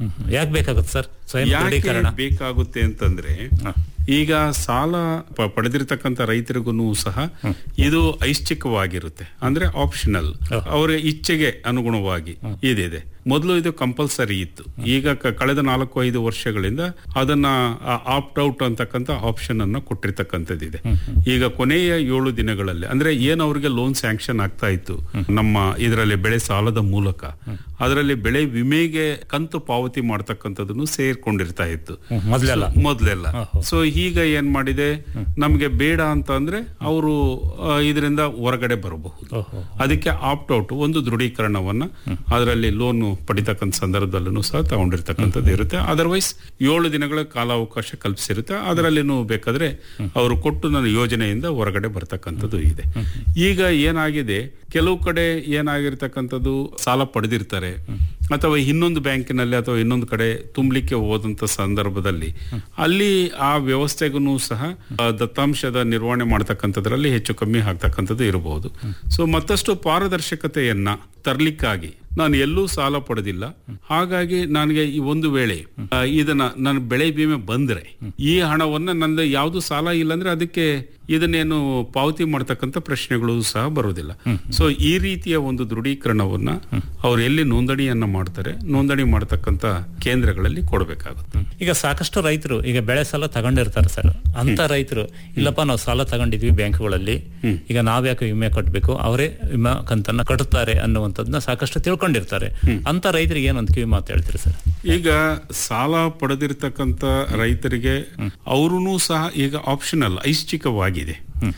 ಯಾಕೆ ಬೇಕಾಗುತ್ತೆ ಸರ್ ಸ್ವಯಂ ಯಾಕೆ ದೃಢೀಕರಣ ಬೇಕಾಗುತ್ತೆ ಅಂತಂದ್ರೆ ಈಗ ಸಾಲ ಪ- ಪಡೆದಿರ್ತಕ್ಕಂಥ ರೈತರಿಗೂ ಸಹ ಇದು ಐಚ್ಛಿಕವಾಗಿರುತ್ತೆ ಅಂದ್ರೆ ಆಪ್ಷನಲ್ ಅವರ ಇಚ್ಛೆಗೆ ಅನುಗುಣವಾಗಿ ಇದಿದೆ ಮೊದಲು ಇದು ಕಂಪಲ್ಸರಿ ಇತ್ತು ಈಗ ಕ- ಕಳೆದ ನಾಲ್ಕು ಐದು ವರ್ಷಗಳಿಂದ ಅದನ್ನ ಆಪ್ಟ್ ಔಟ್ ಅಂತಕ್ಕಂಥ ಆಪ್ಷನ್ ಅನ್ನ ಕೊಟ್ಟಿರ್ತಕ್ಕಂಥದ್ದಿದೆ ಈಗ ಕೊನೆಯ ಏಳು ದಿನಗಳಲ್ಲಿ ಅಂದ್ರೆ ಏನು ಅವರಿಗೆ ಲೋನ್ ಸ್ಯಾಂಕ್ಷನ್ ಆಗ್ತಾ ಇತ್ತು ನಮ್ಮ ಇದರಲ್ಲಿ ಬೆಳೆ ಸಾಲದ ಮೂಲಕ ಅದರಲ್ಲಿ ಬೆಳೆ ವಿಮೆಗೆ ಕಂತು ಪಾವತಿ ಮಾಡ್ತಕ್ಕಂಥದ್ದನ್ನು ಸೇರ್ಕೊಂಡಿರ್ತಾ ಇತ್ತು ಮೊದಲೆಲ್ಲ ಮೊದಲೆಲ್ಲ ಸೊ ಈಗ ಏನ್ ಮಾಡಿದೆ ನಮ್ಗೆ ಬೇಡ ಅಂತ ಅಂದ್ರೆ ಅವರು ಇದರಿಂದ ಹೊರಗಡೆ ಬರಬಹುದು ಓಹೋ ಅದಕ್ಕೆ ಆಪ್ಟ್ ಔಟ್ ಒಂದು ದೃಢೀಕರಣವನ್ನ ಅದರಲ್ಲಿ ಲೋನ್ ಪಡಿತಕ್ಕಂಥ ಸಂದರ್ಭದಲ್ಲೂ ಸಹ ತಗೊಂಡಿರ್ತಕ್ಕಂಥದ್ದು ಇರುತ್ತೆ ಅದರ್ವೈಸ್ ಏಳು ದಿನಗಳ ಕಾಲಾವಕಾಶ ಕಲ್ಪಿಸಿರುತ್ತೆ ಅದರಲ್ಲಿನೂ ಬೇಕಾದ್ರೆ ಅವರು ಕೊಟ್ಟು ನನ್ನ ಯೋಜನೆಯಿಂದ ಹೊರಗಡೆ ಬರ್ತಕ್ಕಂಥದ್ದು ಇದೆ ಈಗ ಏನಾಗಿದೆ ಕೆಲವು ಕಡೆ ಏನಾಗಿರ್ತಕ್ಕಂಥದ್ದು ಸಾಲ ಪಡೆದಿರ್ತಾರೆ ಅಥವಾ ಇನ್ನೊಂದು ಬ್ಯಾಂಕಿನಲ್ಲಿ ಅಥವಾ ಇನ್ನೊಂದು ಕಡೆ ತುಂಬಲಿಕ್ಕೆ ಹೋದಂತ ಸಂದರ್ಭದಲ್ಲಿ ಅಲ್ಲಿ ಆ ವ್ಯವಸ್ಥೆಗೂ ಸಹ ಆ, ದತ್ತಾಂಶದ ನಿರ್ವಹಣೆ ಮಾಡ್ತಕ್ಕಂಥದ್ರಲ್ಲಿ ಹೆಚ್ಚು ಕಮ್ಮಿ ಆಗ್ತಕ್ಕಂಥದ್ದು ಇರಬಹುದು ಸೊ ಮತ್ತಷ್ಟು ಪಾರದರ್ಶಕತೆಯನ್ನ ತರ್ಲಿಕ್ಕಾಗಿ ನಾನು ಎಲ್ಲೂ ಸಾಲ ಪಡೆದಿಲ್ಲ ಹಾಗಾಗಿ ನನಗೆ ಈ ಒಂದು ವೇಳೆ ಆ, ಇದನ್ನ ನನ್ನ ಬೆಳೆ ವಿಮೆ ಬಂದ್ರೆ ಈ ಹಣವನ್ನ ನನ್ನ ಯಾವುದು ಸಾಲ ಇಲ್ಲ ಅಂದ್ರೆ ಅದಕ್ಕೆ ಇದನ್ನೇನು ಪಾವತಿ ಮಾಡ್ತಕ್ಕಂಥ ಪ್ರಶ್ನೆಗಳು ಸಹ ಬರುವುದಿಲ್ಲ ಸೊ ಈ ರೀತಿಯ ಒಂದು ದೃಢೀಕರಣವನ್ನ ಅವ್ರು ಎಲ್ಲಿ ನೋಂದಣಿಯನ್ನ ಮಾಡ್ತಾರೆ ನೋಂದಣಿ ಮಾಡ್ತಕ್ಕಂಥ ಕೇಂದ್ರಗಳಲ್ಲಿ ಕೊಡಬೇಕಾಗುತ್ತೆ ಈಗ ಸಾಕಷ್ಟು ರೈತರು ಈಗ ಬೆಳೆ ಸಾಲ ತಗೊಂಡಿರ್ತಾರೆ ಸರ್ ಅಂತ ರೈತರು ಇಲ್ಲಪ್ಪ ನಾವು ಸಾಲ ತಗೊಂಡಿದ್ವಿ ಬ್ಯಾಂಕ್ಗಳಲ್ಲಿ ಈಗ ನಾವ್ಯಾಕೆ ವಿಮೆ ಕಟ್ಟಬೇಕು ಅವರೇ ವಿಮಾ ಕಂತನ್ನ ಕಟ್ಟುತ್ತಾರೆ ಅನ್ನುವಂಥದ್ದನ್ನ ಸಾಕಷ್ಟು ತಿಳ್ಕೊಂಡಿರ್ತಾರೆ ಅಂತ ರೈತರಿಗೆ ಏನೊಂದು ಕಿವಿ ಮಾತು ಹೇಳ್ತೀರಿ ಸರ್ ಈಗ ಸಾಲ ಪಡೆದಿರ್ತಕ್ಕಂಥ ರೈತರಿಗೆ ಅವರೂ ಸಹ ಈಗ ಆಪ್ಷನಲ್ ಐಚ್ಛಿಕವಾಗಿದೆ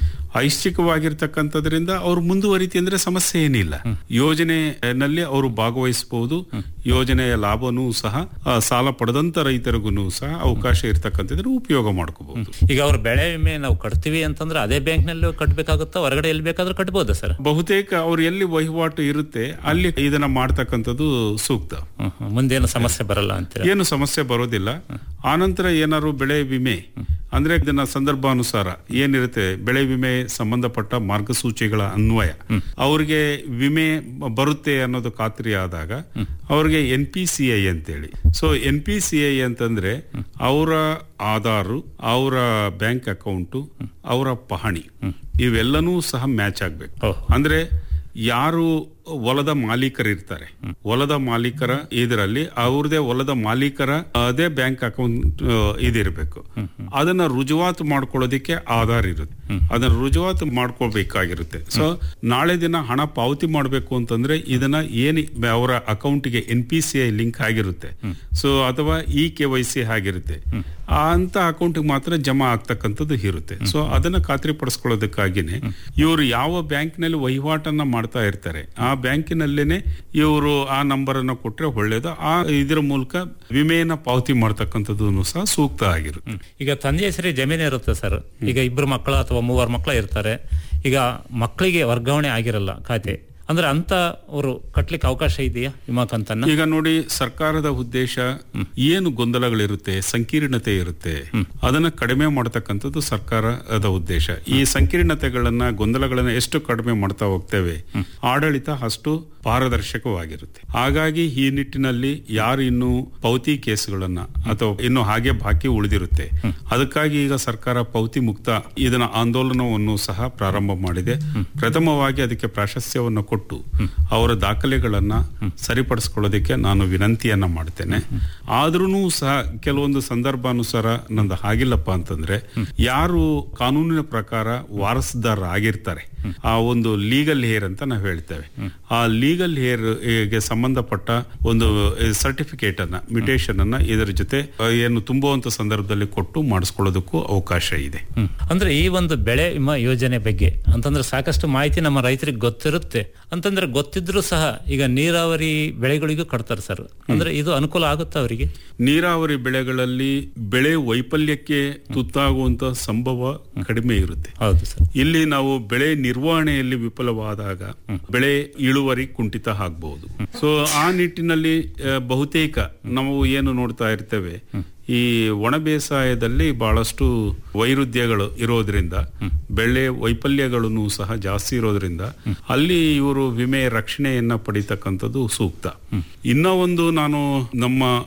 ಐಚ್ಛಿಕವಾಗಿರ್ತಕ್ಕಂಥದ್ರಿಂದ ಅವ್ರು ಮುಂದುವರಿತಿ ಅಂದ್ರೆ ಸಮಸ್ಯೆ ಏನಿಲ್ಲ ಯೋಜನೆಯಲ್ಲಿ ಅವರು ಭಾಗವಹಿಸಬಹುದು ಯೋಜನೆಯ ಲಾಭನೂ ಸಹ ಆ, ಸಾಲ ಪಡೆದಂತ ರೈತರಿಗೂ ಸಹ ಅವಕಾಶ ಇರ್ತಕ್ಕಂಥದ್ರ ಉಪಯೋಗ ಮಾಡ್ಕೋಬಹುದು ಈಗ ಅವ್ರ ಬೆಳೆ ವಿಮೆ ನಾವು ಕಟ್ತೀವಿ ಅಂತಂದ್ರೆ ಅದೇ ಬ್ಯಾಂಕ್ ನಲ್ಲಿ ಕಟ್ಟಬೇಕಾಗುತ್ತಾ ಹೊರಗಡೆ ಎಲ್ಲಿ ಬೇಕಾದ್ರೂ ಕಟ್ಬೋದಾ ಸರ್ ಬಹುತೇಕ ಅವ್ರು ಎಲ್ಲಿ ವಹಿವಾಟು ಇರುತ್ತೆ ಅಲ್ಲಿ ಇದನ್ನ ಮಾಡ್ತಕ್ಕಂಥದ್ದು ಸೂಕ್ತ ಹ್ಮ್, ಹ್ಮ್. ಮುಂದೇನು ಸಮಸ್ಯೆ ಬರಲ್ಲ ಅಂತೀರ ಏನು ಸಮಸ್ಯೆ ಬರೋದಿಲ್ಲ ಆನಂತರ ಏನಾದ್ರು ಬೆಳೆ ವಿಮೆ ಅಂದ್ರೆ ಇದನ್ನ ಸಂದರ್ಭಾನುಸಾರ ಏನಿರುತ್ತೆ ಬೆಳೆ ವಿಮೆ ಸಂಬಂಧಪಟ್ಟ ಮಾರ್ಗಸೂಚಿಗಳ ಅನ್ವಯ ಅವ್ರಿಗೆ ವಿಮೆ ಬರುತ್ತೆ ಅನ್ನೋದು ಖಾತ್ರಿ ಆದಾಗ ಅವ್ರಿಗೆ ಎನ್ ಪಿ ಸಿ ಐ ಅಂತೇಳಿ so N P C I ಅಂತಂದ್ರೆ ಅವರ ಆಧಾರು ಅವರ ಬ್ಯಾಂಕ್ ಅಕೌಂಟು ಅವರ ಪಹಣಿ ಇವೆಲ್ಲನೂ ಸಹ ಮ್ಯಾಚ್ ಆಗ್ಬೇಕು ಓಹ್. ಅಂದ್ರೆ ಯಾರು ಹೊಲದ ಮಾಲೀಕರು ಇರ್ತಾರೆ ಹೊಲದ ಮಾಲೀಕರ ಇದರಲ್ಲಿ ಅವ್ರದೇ ಹೊಲದ ಮಾಲೀಕರ ಅದೇ ಬ್ಯಾಂಕ್ ಅಕೌಂಟ್ ಇದಿರಬೇಕು ಅದನ್ನ ರುಜುವಾತು ಮಾಡ್ಕೊಳ್ಳೋದಿಕ್ಕೆ ಆಧಾರ್ ಇರುತ್ತೆ ಅದನ್ನ ರುಜುವಾತು ಮಾಡ್ಕೋಬೇಕಾಗಿರುತ್ತೆ ಸೊ ನಾಳೆ ದಿನ ಹಣ ಪಾವತಿ ಮಾಡಬೇಕು ಅಂತಂದ್ರೆ ಇದನ್ನ ಏನ್ ಅವರ ಅಕೌಂಟ್ಗೆ N P C I link ಆಗಿರುತ್ತೆ ಸೊ ಅಥವಾ ಇ ಕೆ ವೈ ಸಿ ಆಗಿರುತ್ತೆ ಆ ಅಂತ ಅಕೌಂಟ್ಗೆ ಮಾತ್ರ ಜಮಾ ಆಗ್ತಕ್ಕಂಥದ್ದು ಇರುತ್ತೆ ಸೊ ಅದನ್ನ ಖಾತ್ರಿಪಡಿಸ್ಕೊಳ್ಳೋದಕ್ಕಾಗಿನೇ ಇವರು ಯಾವ ಬ್ಯಾಂಕ್ನಲ್ಲಿ ವಹಿವಾಟನ್ನ ಮಾಡ್ತಾ ಇರ್ತಾರೆ ಆ ಬ್ಯಾಂಕಿನಲ್ಲೇನೆ ಇವರು ಆ ನಂಬರ್ ಅನ್ನ ಕೊಟ್ರೆ ಒಳ್ಳೇದು ಆ ಇದರ ಮೂಲಕ ವಿಮೆಯನ್ನ ಪಾವತಿ ಮಾಡ್ತಕ್ಕಂಥದ್ದು ಸಹ ಸೂಕ್ತ ಆಗಿರುತ್ತೆ ಈಗ ತಂದೆ ಹೆಸರೇ ಜಮೀನು ಇರುತ್ತೆ ಸರ್ ಈಗ ಇಬ್ರು ಮಕ್ಕಳು ಅಥವಾ ಮೂವರು ಮಕ್ಕಳು ಇರ್ತಾರೆ ಈಗ ಮಕ್ಕಳಿಗೆ ವರ್ಗಾವಣೆ ಆಗಿರಲ್ಲ ಖಾತೆ ಅಂದ್ರೆ ಅಂತ ಅವರು ಕಟ್ಲಿಕ್ಕೆ ಅವಕಾಶ ಇದೆಯಾ ವಿಮಾ ಕಂತನ್ನ ಈಗ ನೋಡಿ ಸರ್ಕಾರದ ಉದ್ದೇಶ ಏನು ಗೊಂದಲಗಳಿರುತ್ತೆ ಸಂಕೀರ್ಣತೆ ಇರುತ್ತೆ ಅದನ್ನ ಕಡಿಮೆ ಮಾಡತಕ್ಕಂಥದ್ದು ಸರ್ಕಾರದ ಉದ್ದೇಶ ಈ ಸಂಕೀರ್ಣತೆಗಳನ್ನ ಗೊಂದಲಗಳನ್ನ ಎಷ್ಟು ಕಡಿಮೆ ಮಾಡ್ತಾ ಹೋಗ್ತೇವೆ ಆಡಳಿತ ಅಷ್ಟು ಪಾರದರ್ಶಕವಾಗಿರುತ್ತೆ ಹಾಗಾಗಿ ಈ ನಿಟ್ಟಿನಲ್ಲಿ ಯಾರು ಇನ್ನು ಪೌತಿ ಕೇಸ್ಗಳನ್ನ ಅಥವಾ ಇನ್ನು ಹಾಗೆ ಬಾಕಿ ಉಳಿದಿರುತ್ತೆ ಅದಕ್ಕಾಗಿ ಈಗ ಸರ್ಕಾರ ಪೌತಿ ಮುಕ್ತ ಇದನ್ನ ಆಂದೋಲನವನ್ನು ಸಹ ಪ್ರಾರಂಭ ಮಾಡಿದೆ ಪ್ರಥಮವಾಗಿ ಅದಕ್ಕೆ ಪ್ರಾಶಸ್ತ್ಯವನ್ನು ಕೊಟ್ಟು ಅವರ ದಾಖಲೆಗಳನ್ನ ಸರಿಪಡಿಸ್ಕೊಳ್ಳೋದಕ್ಕೆ ನಾನು ವಿನಂತಿಯನ್ನ ಮಾಡ್ತೇನೆ ಆದ್ರೂ ಸಹ ಕೆಲವೊಂದು ಸಂದರ್ಭಾನುಸಾರ ನಂದು ಹಾಗಿಲ್ಲಪ್ಪ ಅಂತಂದ್ರೆ ಯಾರು ಕಾನೂನಿನ ಪ್ರಕಾರ ವಾರಸುದಾರ ಆಗಿರ್ತಾರೆ ಆ ಒಂದು ಲೀಗಲ್ ಹೇರ್ ಅಂತ ನಾವು ಹೇಳ್ತೇವೆ ಆ ಲೀಗಲ್ ಹೇರ್ ಗೆ ಸಂಬಂಧಪಟ್ಟ ಒಂದು ಸರ್ಟಿಫಿಕೇಟ್ ಅನ್ನ ಮಿಟೇಷನ್ ಅನ್ನ ಇದರ ಜೊತೆ ಆ, ಏನು ತುಂಬುವಂತ ಸಂದರ್ಭದಲ್ಲಿ ಕೊಟ್ಟು ಮಾಡಿಸ್ಕೊಳ್ಳೋದಕ್ಕೂ ಅವಕಾಶ ಇದೆ ಹ್ಮ್. ಅಂದ್ರೆ ಈ ಒಂದು ಬೆಳೆ ವಿಮಾ ಯೋಜನೆ ಬಗ್ಗೆ ಅಂತಂದ್ರೆ ಸಾಕಷ್ಟು ಮಾಹಿತಿ ನಮ್ಮ ರೈತರಿಗೆ ಗೊತ್ತಿರುತ್ತೆ ಅಂತಂದ್ರೆ ಗೊತ್ತಿದ್ರು ಸಹ ಈಗ ನೀರಾವರಿ ಬೆಳೆಗಳಿಗೂ ಕಟ್ತಾರೆ ಸರ್ ಅಂದ್ರೆ ಇದು ಅನುಕೂಲ ಆಗುತ್ತಾ ಅವರಿಗೆ ನೀರಾವರಿ ಬೆಳೆಗಳಲ್ಲಿ ಬೆಳೆ ವೈಫಲ್ಯಕ್ಕೆ ತುತ್ತಾಗುವಂತ ಸಂಭವ ಕಡಿಮೆ ಇರುತ್ತೆ ಹೌದು ಸರ್ ಇಲ್ಲಿ ನಾವು ಬೆಳೆ ನಿರ್ವಹಣೆಯಲ್ಲಿ ವಿಫಲವಾದಾಗ ಬೆಳೆ ಇಳುವರಿ ಕುಂಠಿತ ಆಗಬಹುದು ಸೊ ಆ ನಿಟ್ಟಿನಲ್ಲಿ ಆ, ಬಹುತೇಕ ನಾವು ಏನು ನೋಡ್ತಾ ಇರ್ತೇವೆ ಈ ಒಣ ಬೇಸಾಯದಲ್ಲಿ ಬಹಳಷ್ಟು ವೈರುಧ್ಯಗಳು ಇರೋದ್ರಿಂದ ಬೆಳೆ ವೈಫಲ್ಯಗಳನ್ನು ಸಹ ಜಾಸ್ತಿ ಇರೋದ್ರಿಂದ ಅಲ್ಲಿ ಇವರು ವಿಮೆ ರಕ್ಷಣೆಯನ್ನ ಪಡಿತಕ್ಕಂಥದ್ದು ಸೂಕ್ತ ಇನ್ನ ಒಂದು ನಾನು ನಮ್ಮ